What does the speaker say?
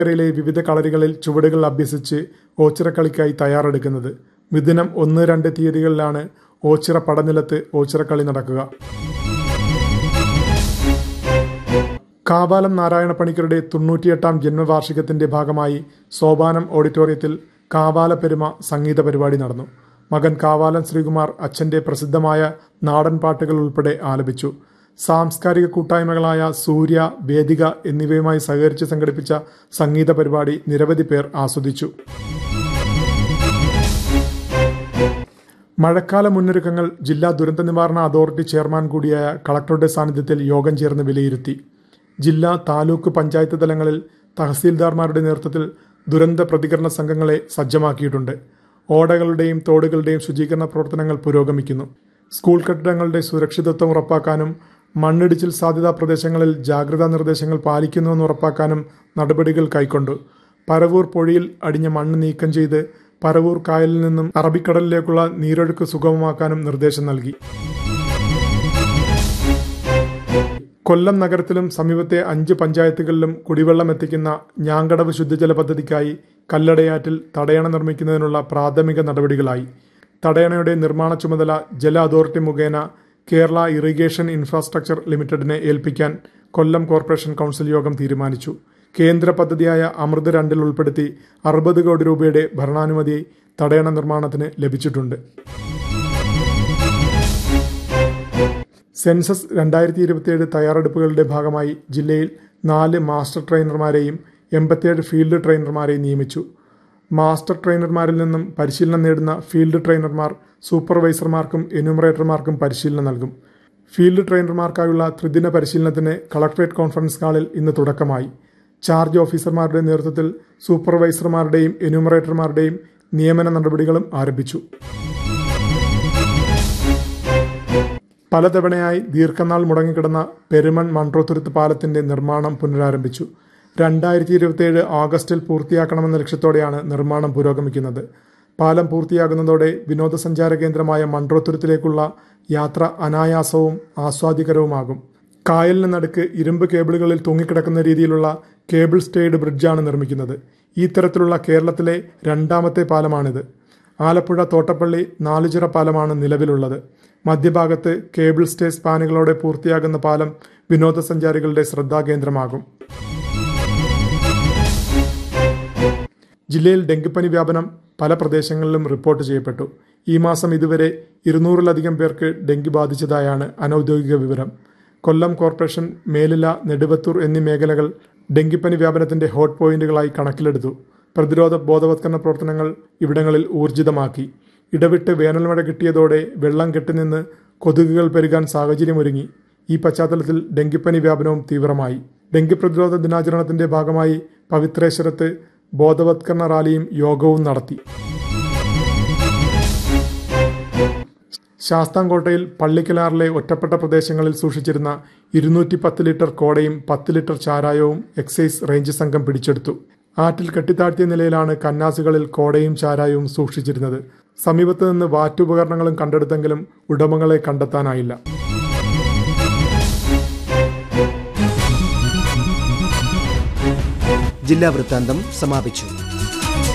യിലെ വിവിധ കളരികളിൽ ചുവടുകൾ അഭ്യസിച്ച് ഓച്ചിറക്കളിക്കായി തയ്യാറെടുക്കുന്നത് മിഥുനം ഒന്ന് രണ്ട് തീയതികളിലാണ് ഓച്ചിറ പടനിലത്ത് ഓച്ചിറക്കളി നടക്കുക കാവാലം നാരായണ പണിക്കരുടെ തൊണ്ണൂറ്റിയെട്ടാം ജന്മവാർഷികത്തിന്റെ ഭാഗമായി സോപാനം ഓഡിറ്റോറിയത്തിൽ കാവാല പെരുമ സംഗീത പരിപാടി നടന്നു മകൻ കാവാലം ശ്രീകുമാർ അച്ഛന്റെ പ്രസിദ്ധമായ നാടൻ പാട്ടുകൾ ഉൾപ്പെടെ ആലപിച്ചു സാംസ്കാരിക കൂട്ടായ്മകളായ സൂര്യ വേദിക എന്നിവയുമായി സഹകരിച്ച് സംഘടിപ്പിച്ച സംഗീത പരിപാടി നിരവധി പേർ ആസ്വദിച്ചു മഴക്കാല മുന്നൊരുക്കങ്ങൾ ജില്ലാ ദുരന്ത നിവാരണ അതോറിറ്റി ചെയർമാൻ കൂടിയായ കളക്ടറുടെ സാന്നിധ്യത്തിൽ യോഗം ചേർന്ന് വിലയിരുത്തി ജില്ലാ താലൂക്ക് പഞ്ചായത്ത് തലങ്ങളിൽ തഹസീൽദാർമാരുടെ നേതൃത്വത്തിൽ ദുരന്ത പ്രതികരണ സംഘങ്ങളെ സജ്ജമാക്കിയിട്ടുണ്ട് ഓടകളുടെയും തോടുകളുടെയും ശുചീകരണ പ്രവർത്തനങ്ങൾ പുരോഗമിക്കുന്നു സ്കൂൾ കെട്ടിടങ്ങളുടെ സുരക്ഷിതത്വം ഉറപ്പാക്കാനും മണ്ണിടിച്ചിൽ സാധ്യതാ പ്രദേശങ്ങളിൽ ജാഗ്രതാ നിർദ്ദേശങ്ങൾ പാലിക്കുന്നുവെന്ന് ഉറപ്പാക്കാനും നടപടികൾ കൈക്കൊണ്ടു പരവൂർ പൊഴിയിൽ അടിഞ്ഞ മണ്ണ് നീക്കം ചെയ്ത് പരവൂർ കായലിൽ നിന്നും അറബിക്കടലിലേക്കുള്ള നീരൊഴുക്ക് സുഗമമാക്കാനും നിർദ്ദേശം നൽകി കൊല്ലം നഗരത്തിലും സമീപത്തെ അഞ്ച് പഞ്ചായത്തുകളിലും കുടിവെള്ളം എത്തിക്കുന്ന ഞാങ്കടവ് ശുദ്ധജല പദ്ധതിക്കായി കല്ലടയാറ്റിൽ തടയണ നിർമ്മിക്കുന്നതിനുള്ള പ്രാഥമിക നടപടികളായി തടയണയുടെ നിർമ്മാണ ചുമതല ജല അതോറിറ്റി മുഖേന കേരള ഇറിഗേഷൻ ഇൻഫ്രാസ്ട്രക്ചർ ലിമിറ്റഡിനെ ഏൽപ്പിക്കാൻ കൊല്ലം കോർപ്പറേഷൻ കൗൺസിൽ യോഗം തീരുമാനിച്ചു കേന്ദ്ര പദ്ധതിയായ അമൃത് രണ്ടിൽ ഉൾപ്പെടുത്തി അറുപത് കോടി രൂപയുടെ ഭരണാനുമതി തടയണ നിർമ്മാണത്തിന് ലഭിച്ചിട്ടുണ്ട് സെൻസസ് രണ്ടായിരത്തി ഇരുപത്തിയേഴ് തയ്യാറെടുപ്പുകളുടെ ഭാഗമായി ജില്ലയിൽ നാല് മാസ്റ്റർ ട്രെയിനർമാരെയും എൺപത്തിയേഴ് ഫീൽഡ് ട്രെയിനർമാരെയും നിയമിച്ചു മാസ്റ്റർ ട്രെയിനർമാരിൽ നിന്നും പരിശീലനം നേടുന്ന ഫീൽഡ് ട്രെയിനർമാർ സൂപ്പർവൈസർമാർക്കും എന്യൂമറേറ്റർമാർക്കും പരിശീലനം നൽകും ഫീൽഡ് ട്രെയിനർമാർക്കായുള്ള ത്രിദിന പരിശീലനത്തിന് കളക്ടറേറ്റ് കോൺഫറൻസ് ഹാളിൽ ഇന്ന് തുടക്കമായി ചാർജ് ഓഫീസർമാരുടെ നേതൃത്വത്തിൽ സൂപ്പർവൈസർമാരുടെയും എന്യൂമറേറ്റർമാരുടെയും നിയമന നടപടികളും ആരംഭിച്ചു പലതവണയായി ദീർഘനാൾ മുടങ്ങിക്കിടന്ന പെരുമൺ മൺട്രോത്തുരുത്ത് പാലത്തിന്റെ നിർമ്മാണം പുനരാരംഭിച്ചു രണ്ടായിരത്തി ഇരുപത്തിയേഴ് ഓഗസ്റ്റിൽ പൂർത്തിയാക്കണമെന്ന ലക്ഷ്യത്തോടെയാണ് നിർമ്മാണം പുരോഗമിക്കുന്നത് പാലം പൂർത്തിയാകുന്നതോടെ വിനോദസഞ്ചാര കേന്ദ്രമായ മൺട്രോത്തുരുത്തിലേക്കുള്ള യാത്ര അനായാസവും ആസ്വാദികരവുമാകും കായലിന് നടുക്ക് ഇരുമ്പ് കേബിളുകളിൽ തൂങ്ങിക്കിടക്കുന്ന രീതിയിലുള്ള കേബിൾ സ്റ്റേഡ് ബ്രിഡ്ജാണ് നിർമ്മിക്കുന്നത് ഈ തരത്തിലുള്ള കേരളത്തിലെ രണ്ടാമത്തെ പാലമാണിത് ആലപ്പുഴ തോട്ടപ്പള്ളി നാലുചിറ പാലമാണ് നിലവിലുള്ളത് മധ്യഭാഗത്ത് കേബിൾ സ്റ്റേ സ്പാനുകളോടെ പൂർത്തിയാകുന്ന പാലം വിനോദസഞ്ചാരികളുടെ ശ്രദ്ധാകേന്ദ്രമാകും ജില്ലയിൽ ഡെങ്കിപ്പനി വ്യാപനം പല പ്രദേശങ്ങളിലും റിപ്പോർട്ട് ചെയ്യപ്പെട്ടു ഈ മാസം ഇതുവരെ ഇരുന്നൂറിലധികം പേർക്ക് ഡെങ്കി ബാധിച്ചതായാണ് അനൌദ്യോഗിക വിവരം കൊല്ലം കോർപ്പറേഷൻ മേലില നെടുവത്തൂർ എന്നീ മേഖലകൾ ഡെങ്കിപ്പനി വ്യാപനത്തിന്റെ ഹോട്ട് പോയിന്റുകളായി കണക്കിലെടുത്തു പ്രതിരോധ ബോധവത്കരണ പ്രവർത്തനങ്ങൾ ഇവിടങ്ങളിൽ ഊർജിതമാക്കി ഇടവിട്ട് വേനൽമഴ കിട്ടിയതോടെ വെള്ളം കെട്ടിനിന്ന് കൊതുകുകൾ പെരുകാൻ സാഹചര്യമൊരുങ്ങി ഈ പശ്ചാത്തലത്തിൽ ഡെങ്കിപ്പനി വ്യാപനവും തീവ്രമായി ഡെങ്കി പ്രതിരോധ ദിനാചരണത്തിന്റെ ഭാഗമായി പവിത്രേശ്വരത്ത് ബോധവത്കരണ റാലിയും യോഗവും നടത്തി ശാസ്താംകോട്ടയിൽ പള്ളിക്കലാറിലെ ഒറ്റപ്പെട്ട പ്രദേശങ്ങളിൽ സൂക്ഷിച്ചിരുന്ന ഇരുന്നൂറ്റി പത്ത് ലിറ്റർ കോടയും പത്ത് ലിറ്റർ ചാരായവും എക്സൈസ് റേഞ്ച് സംഘം പിടിച്ചെടുത്തു ആറ്റിൽ കെട്ടിത്താഴ്ത്തിയ നിലയിലാണ് കന്നാസുകളിൽ കോടയും ചാരായവും സൂക്ഷിച്ചിരുന്നത് സമീപത്ത് നിന്ന് വാറ്റുപകരണങ്ങളും കണ്ടെടുത്തെങ്കിലും ഉടമകളെ കണ്ടെത്താനായില്ല ജില്ലാ വൃത്താന്തം സമാപിച്ചു